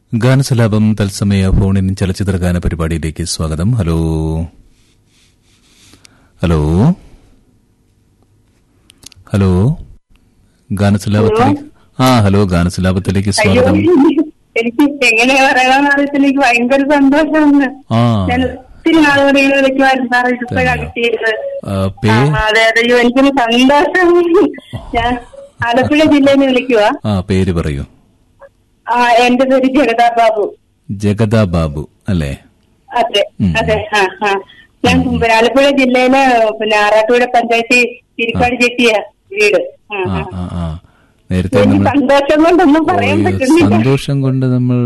ഗാനസലാപം തത്സമയ ഫോണിൻ ചലച്ചിത്ര ഗാന പരിപാടിയിലേക്ക് സ്വാഗതം ഹലോ ഹലോ ഹലോ ഗാനസലാപത്തിലേക്ക് ആ ഹലോ ഗാനസലാപത്തിലേക്ക് അയ്യോ സ്വാഗതം എനിക്ക് എങ്ങനെ പറയണമെന്ന് അറിയത്തില്ല എനിക്ക് ഭയങ്കര സന്തോഷമാണ് ആ ഞാൻ ഒത്തിരി നാളുകൂടി വിളിക്കുമായിരുന്നു സാർ ഇപ്പോഴാ കിട്ടിയത് ആ, പേ ആ, അതെ അതെ അയ്യോ എനിക്കൊരു സന്തോഷം ഞാൻ ആലപ്പുഴ ജില്ലയിൽ നിന്ന് വിളിക്കുക ആ പേര് പറയൂ ആ എന്റെ പേര് ജഗദാ ബാബു ജഗദ ബാബു അല്ലേ അതെ ഉം. അതെ ആ ആ ഞാൻ പിന്നെ ആലപ്പുഴ ജില്ലയിലെ പിന്നെ ആറാട്ടുപുഴ പഞ്ചായത്ത് തിരുക്കാട് ചെട്ടിയ വീട് ആ, ആ ആ. ആ ആ നേരത്തെ എനിക്ക് നമ്മൾ സന്തോഷം കൊണ്ടൊന്നും പറയാൻ ഓ, പറ്റുന്നില്ല സന്തോഷം കൊണ്ട് നമ്മൾ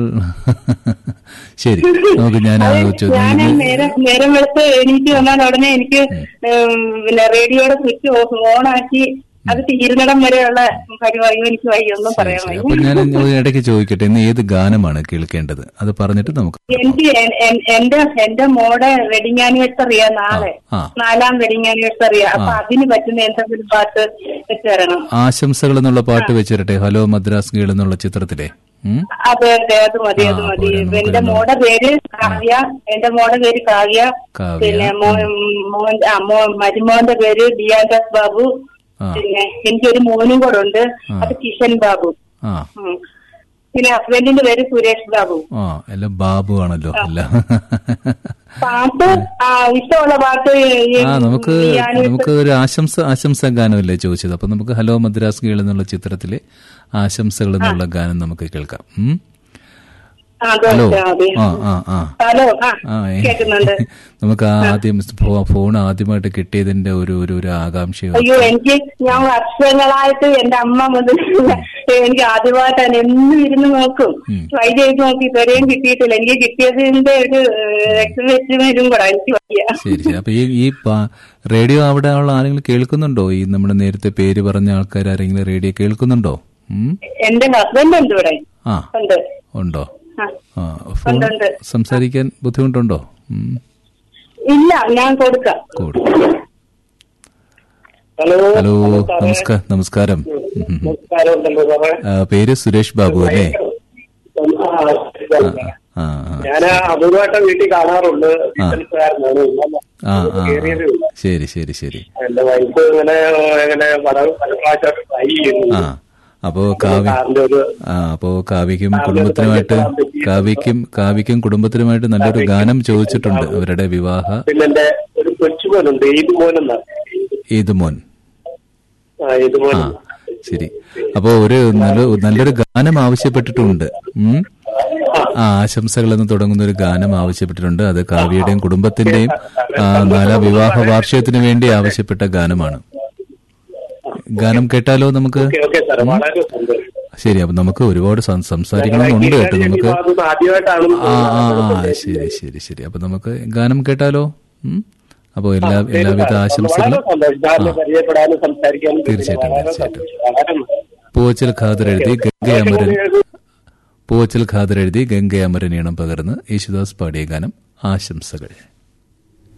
ശരി നമുക്ക് ഞാൻ അതെ, ആലോചിച്ചു ഞാൻ നിങ്ങൾ- നേരം നേരം വെളുത്ത് എണീറ്റ് വന്നാൽ ഉടനെ എനിക്ക് ഉം, പിന്നെ റേഡിയോയുടെ സ്വിച്ച് ഓണാക്കി അത് തീരുന്നിടം വരെയുള്ള പരിപാടി എനിക്ക് വയ്യ ഒന്നും ശരി, പറയാൻ ശരി. വയ്യ അപ്പൊ ഞാൻ ഒരു ഇടയ്ക്ക് ചോദിക്കട്ടെ ഇന്ന് ഏത് ഗാനമാണ് കേൾക്കേണ്ടത് അത് പറഞ്ഞിട്ട് നമുക്ക് എനിക്ക് എൻ- എൻ- എന്റെ എന്റെ മോടെ വെഡിങ് ആനിവേഴ്സറിയാ നാളെ ആ. നാലാം വെഡിങ് ആനിവേഴ്സറിയാ അപ്പൊ അതിന് പറ്റുന്ന എന്തെങ്കിലും പാട്ട് വെച്ച് തരണം ആശംസകൾ എന്നുള്ള പാട്ട് വെച്ചിരട്ടെ ഹലോ മദ്രാസ് ഗേൾ എന്നുള്ള ചിത്രത്തിലെ ഉം? അതെ അതെ അത് മതി അത് ആ, മതി പോരെ, നമുക്ക് എന്റെ ഒന്ന് മോടെ പേര് കാവ്യ എന്റെ മോടെ പേര് കാവ്യ കാവ്യ, പിന്നെ മോൻ മോൻ ആ, മോ- മരുമോന്റെ പേര് ഡിയാൻഡസ് ബാബു ആ. പിന്നെ എനിക്കൊരു മോനും കൂടെ ഉണ്ട് അത് കിഷൻ ബാബു ആ ഉം. പിന്നെ ഹസ്ബൻഡിന്റെ പേര് സുരേഷ് ബാബു ആ എല്ലാം ബാബു ആണല്ലോ എല്ലാം പാട്ട് ആ ഇഷ്ടമുള്ള പാട്ട് ഈ- ആ നമുക്ക് ഈ ആനിവേഴ്സറി- നമുക്ക് ഒരു ആശംസ ആശംസ ഗാനമല്ലേ ചോദിച്ചത് അപ്പൊ നമുക്ക് ഹലോ മദ്രാസ് ഗേൾ എന്നുള്ള ചിത്രത്തിലെ ആശംസകൾ എന്നുള്ള ഗാനം നമുക്ക് കേൾക്കാം ഉം? ആ, അതെ, ഹലോ അതെ, അതെ. ആ ആ ആ ഹലോ ആ ആ ഏ. കേൾക്കുന്നുണ്ട് നമുക്ക് ആ ആദ്യം ഫോ- ഫോൺ ആദ്യമായിട്ട് കിട്ടിയതിന്റെ ഒരു ഒരു ഒരു ആകാംക്ഷയോ അയ്യോ എനിക്ക് ഞാൻ വർഷങ്ങളായിട്ട് എന്റെ അമ്മ മുതൽ എനിക്ക് ആദ്യമായിട്ടാണ് എന്നും ഇരുന്ന് നോക്കും ഉം. ട്രൈ ചെയ്ത് നോക്കി ഇതുവരെയും കിട്ടിയിട്ടില്ല എനിക്ക് കിട്ടിയതിന്റെ ഒരു എക്സ്പെരിമെന്റും കൂടെ എനിക്ക് വയ്യ ശരി ശരി അപ്പൊ ഈ ഈ പാ- റേഡിയോ അവിടെ ഉള്ള ആരെങ്കിലും കേൾക്കുന്നുണ്ടോ ഈ നമ്മുടെ നേരത്തെ പേര് പറഞ്ഞ ആൾക്കാർ ആരെങ്കിലും റേഡിയോ കേൾക്കുന്നുണ്ടോ ഉം? എന്റെ ഹസ്ബൻഡ് ഉണ്ട് ഇവിടെ ആ ഉണ്ട് ഉണ്ടോ ആ. ആ ഫോൺ ഉണ്ട്, ഉണ്ട്. സംസാരിക്കാൻ ബുദ്ധിമുട്ടുണ്ടോ ഉം. ഇല്ല ഞാൻ കൊടുക്കാം കൂടെ ഹലോ ഹലോ നമസ്കാരം നമസ്കാരം ഉം, ഉം, ഉം. നമസ്കാരം ഉണ്ടല്ലോ സാറേ ആ, പേര് സുരേഷ് ബാബു അല്ലേ ആ ആ ഞാൻ അപൂർവമായിട്ട് വീട്ടിൽ കാണാറുണ്ട് ബിസിനസ്സുകാരനാണ് ആ ആ കയറിയതേ ഉള്ളൂ ശരി ശരി ശരി എന്റെ വൈഫ് ഇങ്ങനെ ഇങ്ങനെ പല പല പ്രാവശ്യമായിട്ട് ട്രൈ ചെയ്യുന്നു ആ അപ്പോ കാവ്യ സാറിന്റെ ഒരു ആ അപ്പോ കാവ്യക്കും കുടുംബത്തിനുമായിട്ട് കാവ്യക്കും കാവ്യക്കും കുടുംബത്തിനുമായിട്ട് നല്ലൊരു ഗാനം ചോദിച്ചിട്ടുണ്ട് അവരുടെ വിവാഹ പിന്നെ എന്റെ ഒരു കൊച്ചുമോനുണ്ട് ഏത് മോനെന്നാ ഏത് മോൻ ആ ഏത് ആ മോൻ ശരി അപ്പോ ഒരു നല്ല നല്ലൊരു ഗാനം ആവശ്യപ്പെട്ടിട്ടുണ്ട് ഉം. ആ ആശംസകൾ എന്ന് തുടങ്ങുന്ന ഒരു ഗാനം ആവശ്യപ്പെട്ടിട്ടുണ്ട് അത് കാവ്യയുടെയും കുടുംബത്തിന്റെയും ആ, നാലാം വിവാഹ വാർഷികത്തിന് വേണ്ടി ആവശ്യപ്പെട്ട ഗാനമാണ് ഗാനം കേട്ടാലോ നമുക്ക് ഓക്കെ ഓക്കെ സാറേ വളരെ സന്തോഷം ശരി അപ്പൊ നമുക്ക് ഒരുപാട് സം- സംസാരിക്കണമെന്നുണ്ട് കേട്ടോ നമുക്ക് അത് ആദ്യമായിട്ടാണ് ആ ആ ആ ശരി ശരി ശരി അപ്പൊ നമുക്ക് ഗാനം കേട്ടാലോ ഉം? അപ്പൊ എല്ലാ എല്ലാവിധ വളരെ ആശംസകളും സന്തോഷം സാറിനെ പരിചയപ്പെടാനും സംസാരിക്കാനും തീർച്ചയായിട്ടും, വളരെ തീർച്ചയായിട്ടും. സന്തോഷം. വളരെ നന്ദി. പൂവച്ചൽ ഖാദർ എഴുതി ഗംഗയമരൻ പൂവച്ചൽ ഖാദർ എഴുതി ഗംഗയമരൻ ഈണം പകർന്ന് യേശുദാസ് പാടിയ ഗാനം ആശംസകൾ